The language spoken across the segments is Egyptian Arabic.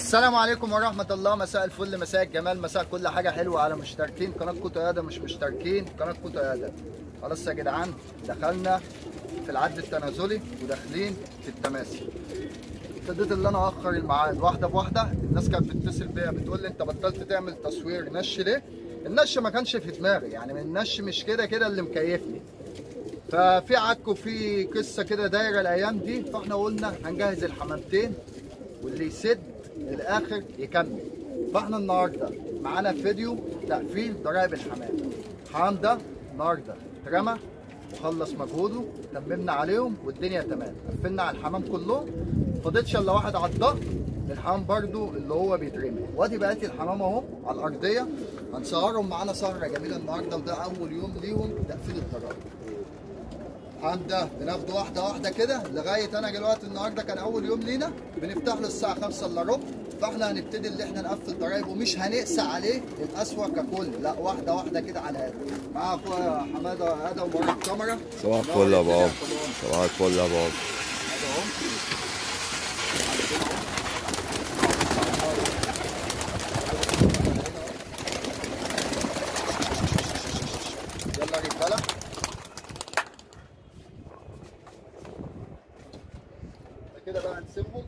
السلام عليكم ورحمة الله مساء الفل مساء الجمال مساء كل حاجة حلوة على مشتركين قناة كوتو يادا مش مشتركين قناة كوتو يادا خلاص يا جدعان دخلنا في العد التنازلي وداخلين في التماسي ابتديت ان انا اخر الميعاد واحده بواحده الناس كانت بتتصل بيا بتقول لي انت بطلت تعمل تصوير نش ليه النش ما كانش في دماغي يعني من النش مش كده كده اللي مكيفني ففي عك وفي قصه كده دايره الايام دي فاحنا قلنا هنجهز الحمامتين واللي يسد الاخر يكمل فاحنا النهارده معانا فيديو تقفيل ضرائب الحمام الحمام ده النهارده اترمى وخلص مجهوده تممنا عليهم والدنيا تمام قفلنا على الحمام كلهم فاضلش الا واحد على الظهر الحمام برضو اللي هو بيترمي وادي بقيت الحمام اهو على الارضيه هنسهرهم معانا سهره جميله النهارده وده اول يوم ليهم تقفيل الضرائب الحمام ده بناخده واحده واحده كده لغايه انا دلوقتي النهارده كان اول يوم لينا بنفتح له الساعه 5 الا ربع فاحنا هنبتدي اللي احنا نقفل ضرايب ومش هنقسى عليه الاسوأ ككل لا واحده واحده كده على هذا معايا اخويا حماده ادم ورا الكاميرا صباح الفل يا بابا صباح الفل يا بابا يلا يا رجاله كده بقى هنسيبهم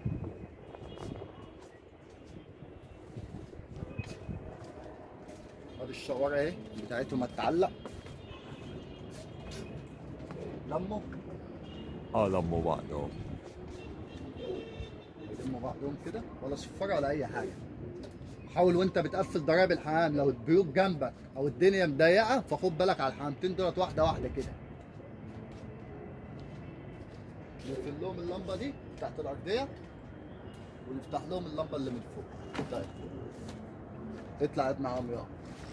ادي الشوارع اهي بتاعتهم هتتعلق لموا اه لموا بعض اهو يلموا بعضهم كده ولا صفار ولا اي حاجه حاول وانت بتقفل ضرائب الحمام لو البيوت جنبك او الدنيا مضيقه فخد بالك على الحمامتين دولت واحده واحده كده نقفل لهم اللمبه دي تحت الارضيه ونفتح لهم اللمبه اللي من فوق طيب اطلع يا ابن عم يلا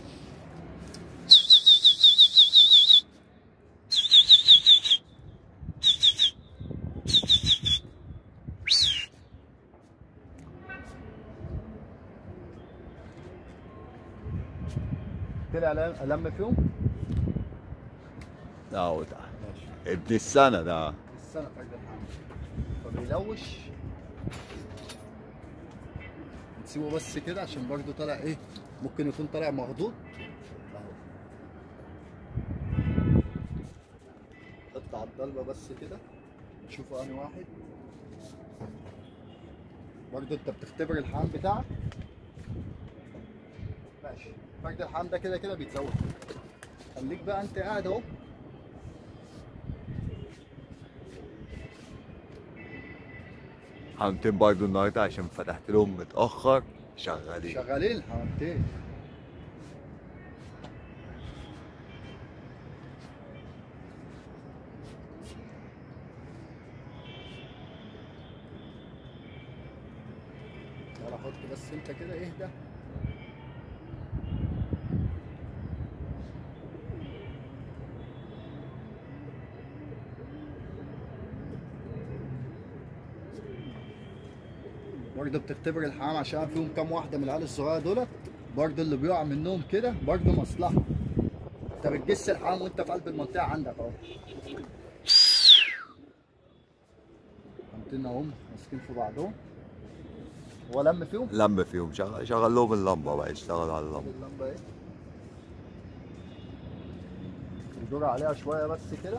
طلع الم ألم فيهم ده هو ده ماشي ابن السنة ده السنه فرد الحمام فبيلوش نسيبه بس كده عشان برضو طالع ايه ممكن يكون طالع مخضوض اهو حط على الضلبه بس كده نشوفوا انهي واحد برضو انت بتختبر الحمام بتاعك ماشي فرد الحمام ده كده كده بيتزود خليك بقى انت قاعد اهو حمامتين برضه النهارده عشان فتحت لهم متأخر شغالين شغالين الحمامتين يلا حط بس انت كده اهدى برضه بتختبر الحمام عشان فيهم كام واحده من العيال الصغيره دولت برضه اللي بيقع منهم كده برضه مصلحه انت بتجس الحمام وانت في قلب المنطقه عندك اهو حمامتين اهم ماسكين في بعضهم هو لم فيهم لم فيهم شغل, شغل لهم اللمبة بقى يشتغل على اللمبة اللمبه ايه يدور عليها شويه بس كده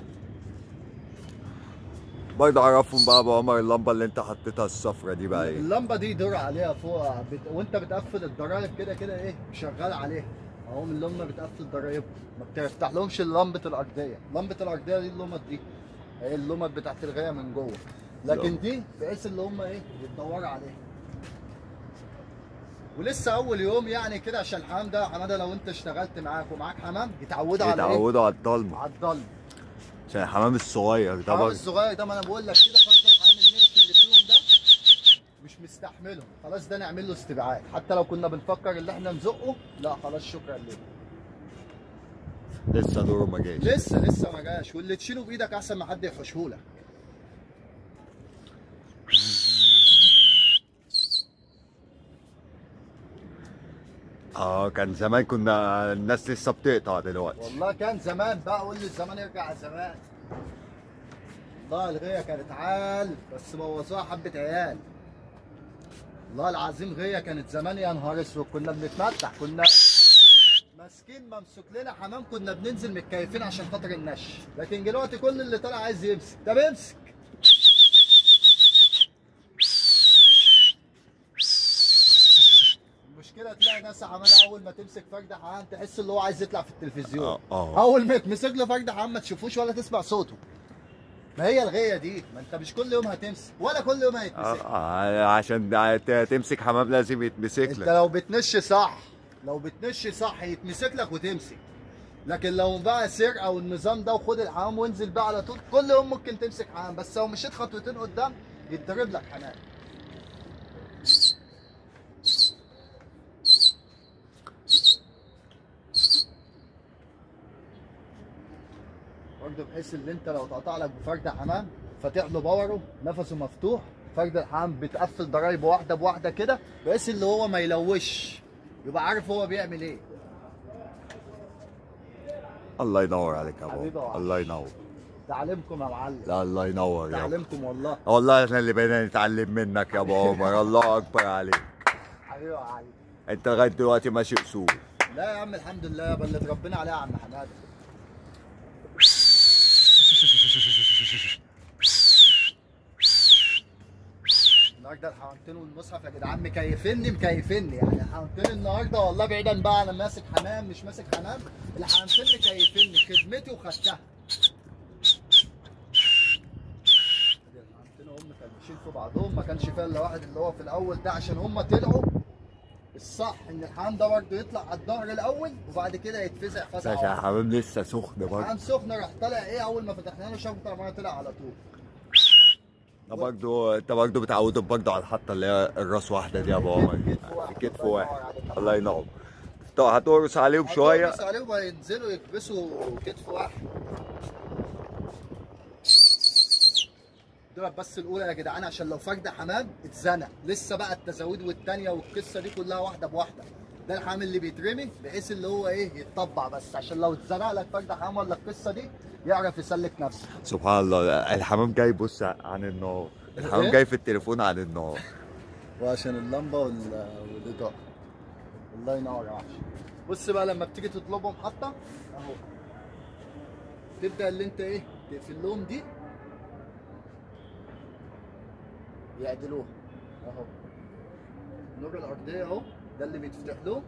برضه عرفهم بقى ابو عمر اللمبة اللي انت حطيتها الصفرة دي بقى ايه اللمبه دي دور عليها فوق بت... وانت بتقفل الضرايب كده كده ايه شغال عليها اهو من اللي هم بتقفل ضرايبهم ما بتفتح لهمش لمبه الارضيه لمبه الارضيه دي اللمبه دي هي اللمبه بتاعت الغايه من جوه لكن دي بحيث اللي هم ايه بيدوروا عليها ولسه اول يوم يعني كده عشان الحمام ده يا حماده لو انت اشتغلت معاك ومعاك حمام يتعودوا على ايه؟ يتعودوا على الضلمة على الضلمه عشان الحمام الصغير ده الحمام برضه الصغير ده ما انا بقول لك كده فرد الحمام النيش اللي فيهم ده مش مستحملهم خلاص ده نعمل له استبعاد حتى لو كنا بنفكر ان احنا نزقه لا خلاص شكرا ليه لسه دوره ما جاش لسه لسه ما جاش واللي تشيله بايدك احسن ما حد يحوشهولك اه كان زمان كنا الناس لسه بتقطع دلوقتي والله كان زمان بقى قول لي الزمان يرجع زمان والله الغيه كانت عال بس بوظوها حبه عيال والله العظيم غيه كانت زمان يا نهار اسود كنا بنتمتع كنا ماسكين ممسوك لنا حمام كنا بننزل متكيفين عشان خاطر النش لكن دلوقتي كل اللي طالع عايز يمسك طب امسك المشكله تلاقي ناس يا حماده اول ما تمسك فرد حمام تحس اللي هو عايز يطلع في التلفزيون اه اه اول ما يتمسك له فرد حمام ما تشوفوش ولا تسمع صوته ما هي الغيه دي ما انت مش كل يوم هتمسك ولا كل يوم هيتمسك آه، عشان ت- تمسك حمام لازم يتمسك انت لك لو بتنش صح لو بتنش صح يتمسك لك وتمسك لكن لو بقى سرقه والنظام ده وخد الحمام وانزل بقى على طول كل يوم ممكن تمسك حمام بس لو مشيت خطوتين قدام يتضرب لك حمام برضه بحيث ان انت لو تقطع لك بفرد حمام فاتح له باوره نفسه مفتوح فرد الحمام بتقفل ضرايبه واحده بواحده كده بحيث اللي هو ما يلوش يبقى عارف هو بيعمل ايه الله ينور عليك يا حبيبي بابا وعلا. الله ينور تعلمكم يا معلم لا الله ينور يا بابا تعلمكم والله والله احنا اللي بقينا نتعلم منك يا ابو عمر الله اكبر عليك حبيبي يا علي انت لغايه دلوقتي ماشي اصول لا يا عم الحمد لله بلت ربنا عليها يا عم حماده النهارده الحمامتين والمصحف يا جدعان مكيفني مكيفني يعني الحمامتين النهارده والله بعيدا بقى عن ماسك حمام مش ماسك حمام الحمامتين مكيفني خدمتي وخدتها الحمامتين هم مكلبشين في بعضهم ما كانش فيها الا واحد اللي هو في الاول ده عشان هم طلعوا الصح ان الحمام ده برضه يطلع على الظهر الاول وبعد كده يتفزع فزعه ماشي يا واحدة. حمام لسه سخن برضه الحمام سخن راح طالع ايه اول ما فتحنا له شبكه الميه طلع على طول انت برضه انت برضه بتعودهم برضه على الحطه اللي هي الراس واحده دي يا ابو عمر كتف واحد. في كتف الله واحد ينور عليك. الله ينور طب هتقرص عليهم شويه بس عليهم هينزلوا يكبسوا كتف واحد دول بس الاولى يا جدعان عشان لو فرد حمام اتزنق لسه بقى التزاويد والتانيه والقصه دي كلها واحده بواحده ده الحمام اللي بيترمي بحيث اللي هو ايه يتطبع بس عشان لو اتزنق لك فرد حمام ولا القصه دي يعرف يسلك نفسه سبحان الله الحمام جاي بص عن النار الحمام إيه؟ جاي في التليفون عن النار وعشان اللمبه وال- والاضاءه الله ينور يا وحش بص بقى لما بتيجي تطلبهم حتى اهو تبدا اللي انت ايه تقفل لهم دي يعدلوها اهو النور الارضيه اهو ده اللي بيتفتح له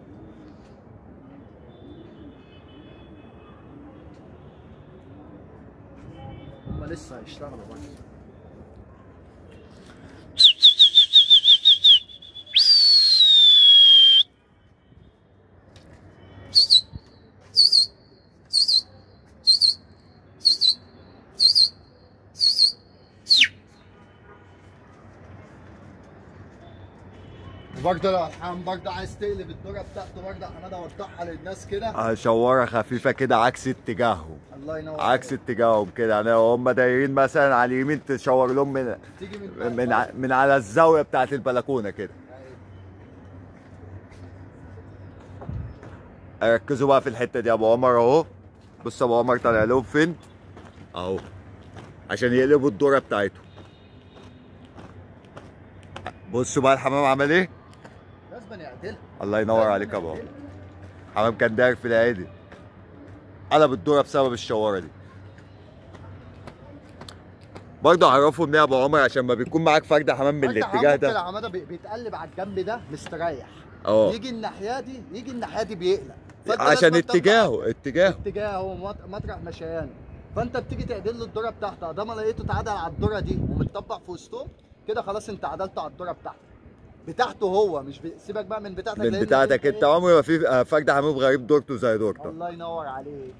هما لسه هيشتغلوا برضه وبرضه لو الحمام برضه عايز تقلب الدوره بتاعته برضه حماده وضحها للناس كده آه، شواره خفيفه كده عكس اتجاههم الله ينور عكس عليك. اتجاههم كده يعني هم دايرين مثلا على اليمين تشاور لهم من تيجي من من ع- من على الزاويه بتاعت البلكونه كده أيوة. ركزوا بقى في الحته دي يا ابو عمر اهو بص يا ابو عمر طالع لهم فين اهو عشان يقلبوا الدوره بتاعتهم بصوا بقى الحمام عمل ايه لازم يعدلها الله ينور عليك يا ابو عمر حمام كان داير في العادي قلب الدوره بسبب الشواره دي برضه عرفوا ان يا ابو عمر عشان ما بيكون معاك فرد حمام من فرد الاتجاه حمام ممكن ده حماده بي- بيتقلب على الجنب ده مستريح اه يجي الناحيه دي يجي الناحيه دي بيقلق فأنت عشان لازم تطلع اتجاهه اتجاهه اتجاهه مط- مطرح مشيانه فانت بتيجي تعدل له الدوره بتاعته ده ما لقيته اتعدل على الدوره دي ومتطبق في وسطهم كده خلاص انت عدلت على الدوره بتاعته بتاعته هو مش بي- سيبك بقى من بتاعتك من لأن بتاعتك انت إيه؟ عمري ما في آه، فرد حمام غريب دورته زي دورتك الله ينور عليك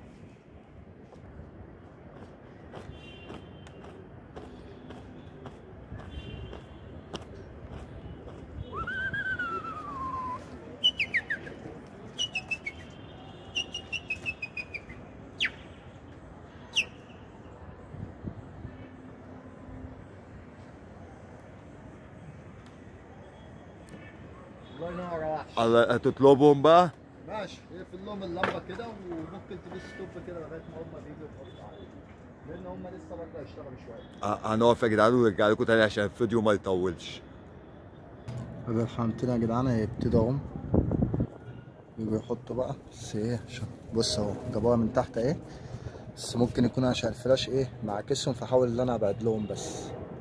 الله ينور يا وحش الله هتطلبهم بقى ماشي اقفل لهم اللمبه كده وممكن تدوس ستوب كده لغايه ما هم بيجوا يحطوا عليه لان هم لسه برضه هيشتغلوا شويه آه، هنقف يا جدعان ونرجع لكم تاني عشان الفيديو ما يطولش ادي الحمامتين يا جدعان هيبتدوا اهم يجوا يحطوا بقى بس ايه عشان بص اهو جابوها من تحت اهي بس ممكن يكون عشان الفلاش ايه معاكسهم فحاول ان انا ابعد لهم بس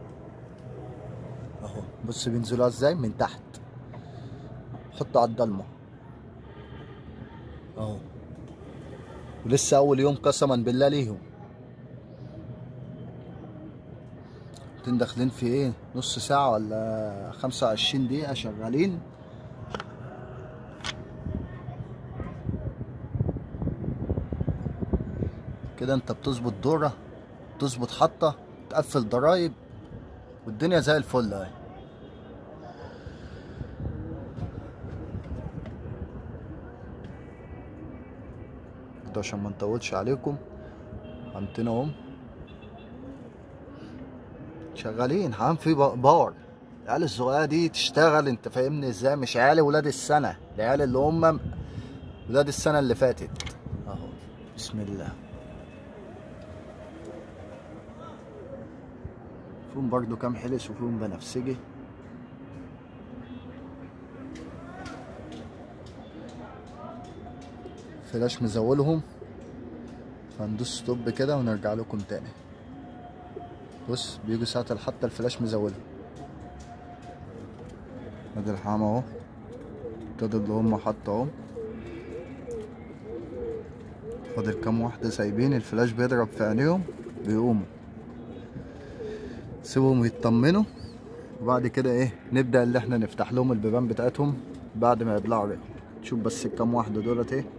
اهو بص بينزلوها ازاي من تحت حطوا على الضلمه اهو ولسه اول يوم قسما بالله ليهم انتوا داخلين في ايه نص ساعة ولا خمسة وعشرين دقيقة شغالين كده انت بتظبط دورة تظبط حطة تقفل ضرايب والدنيا زي الفل اهي ده عشان ما نطولش عليكم عندنا اهم شغالين حمام في با- باور العيال الصغيره دي تشتغل انت فاهمني ازاي مش عيال ولاد السنه العيال اللي هم ولاد السنه اللي فاتت اهو بسم الله فيهم برضو كام حلس وفيهم بنفسجي فلاش مزولهم فندوس ستوب كده ونرجع لكم تاني بص بيجوا ساعة الحطة الفلاش مزولهم ادي الحمام اهو ابتدوا اللي هم حطوا اهو فاضل كام واحدة سايبين الفلاش بيضرب في عينيهم بيقوموا سيبهم يطمنوا وبعد كده ايه نبدأ اللي احنا نفتح لهم البيبان بتاعتهم بعد ما يبلعوا ريقهم شوف بس الكام واحدة دولت ايه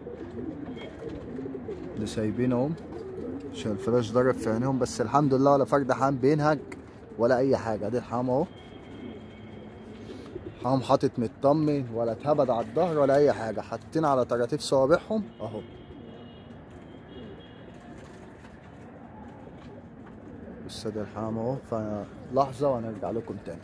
اللي سايبين اهم عشان الفلاش ضرب في عينيهم بس الحمد لله ولا فرد حمام بينهج ولا اي حاجة ادي الحمام اهو حمام حاطط مطمن ولا اتهبد على الظهر ولا اي حاجة حاطين على طراطيف صوابعهم اهو بص ادي الحمام اهو فلحظة وهنرجع لكم تاني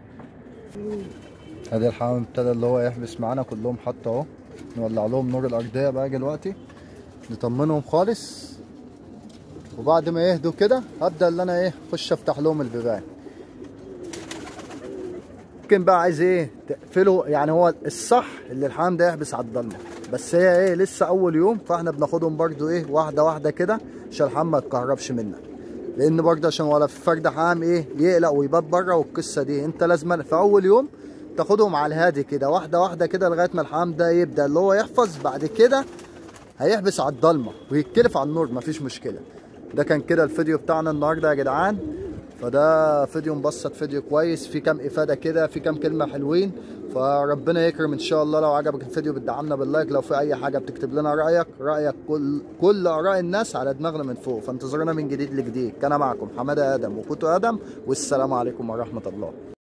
ادي الحمام ابتدى اللي هو يحبس معانا كلهم حتى اهو نولع لهم نور الارضية بقى دلوقتي نطمنهم خالص وبعد ما يهدوا كده هبدأ اللي انا ايه اخش افتح لهم البيبان ممكن بقى عايز ايه تقفله يعني هو الصح اللي الحمام ده يحبس على الضلمه بس هي ايه لسه اول يوم فاحنا بناخدهم برضو ايه واحده واحده كده عشان الحمام ما يتكهربش منا لان برضه عشان ولا في فرد حمام ايه يقلق ويبات بره والقصه دي انت لازم في اول يوم تاخدهم على الهادي كده واحده واحده كده لغايه ما الحمام ده يبدا اللي هو يحفظ بعد كده هيحبس على الضلمه ويتكلف على النور مفيش مشكله ده كان كده الفيديو بتاعنا النهارده يا جدعان فده فيديو مبسط فيديو كويس في كام افاده كده في كام كلمه حلوين فربنا يكرم ان شاء الله لو عجبك الفيديو بتدعمنا باللايك لو في اي حاجه بتكتب لنا رايك رايك كل كل اراء الناس على دماغنا من فوق فانتظرونا من جديد لجديد كان معكم حماده ادم وكوتو ادم والسلام عليكم ورحمه الله